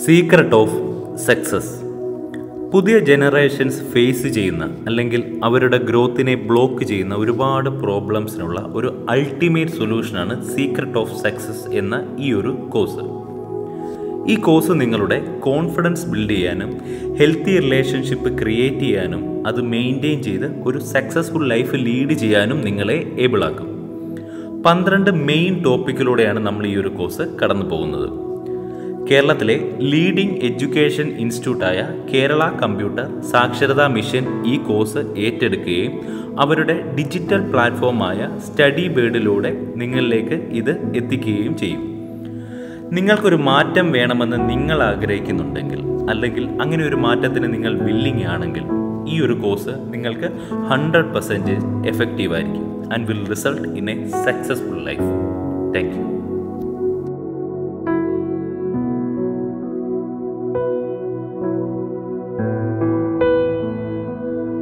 secret of success പുതിയ generations face ചെയ്യുന്ന അല്ലെങ്കിൽ അവരുടെ ഗ്രോത്തിനെ ബ്ലോക്ക് ചെയ്യുന്ന ഒരുപാട് പ്രോബ്ലംസിനുള്ള ഒരു അൾട്ടിമേറ്റ് സൊല്യൂഷനാണ് സീക്രട്ട് ഓഫ് സക്സസ് എന്ന ഈ ഒരു കോഴ്സ് ഈ കോഴ്സ് നിങ്ങളുടെ കോൺഫിഡൻസ് ബിൽഡ് ചെയ്യാനും ഹെൽത്തി റിലേഷൻഷിപ്പ് ക്രിയേറ്റ് ചെയ്യാനും അത് മെയിൻറ്റെയിൻ ചെയ്ത് ഒരു സക്സസ്ഫുൾ ലൈഫ് ലീഡ് ചെയ്യാനും നിങ്ങളെ ഏബിൾ ആക്കും പന്ത്രണ്ട് മെയിൻ ടോപ്പിക്കിലൂടെയാണ് നമ്മൾ ഈ ഒരു കോഴ്സ് കടന്നു പോകുന്നത് കേരളത്തിലെ ലീഡിംഗ് എഡ്യൂക്കേഷൻ ഇൻസ്റ്റിറ്റ്യൂട്ടായ കേരള കമ്പ്യൂട്ടർ സാക്ഷരതാ മിഷൻ ഈ കോഴ്സ് ഏറ്റെടുക്കുകയും അവരുടെ ഡിജിറ്റൽ പ്ലാറ്റ്ഫോമായ സ്റ്റഡി ബേർഡിലൂടെ നിങ്ങളിലേക്ക് ഇത് എത്തിക്കുകയും ചെയ്യും നിങ്ങൾക്കൊരു മാറ്റം വേണമെന്ന് നിങ്ങൾ ആഗ്രഹിക്കുന്നുണ്ടെങ്കിൽ അല്ലെങ്കിൽ അങ്ങനെ ഒരു മാറ്റത്തിന് നിങ്ങൾ വില്ലിങ് ആണെങ്കിൽ ഈ ഒരു കോഴ്സ് നിങ്ങൾക്ക് ഹൺഡ്രഡ് പെർസെൻറ്റേജ് എഫക്റ്റീവ് ആയിരിക്കും and will result in a successful life thank U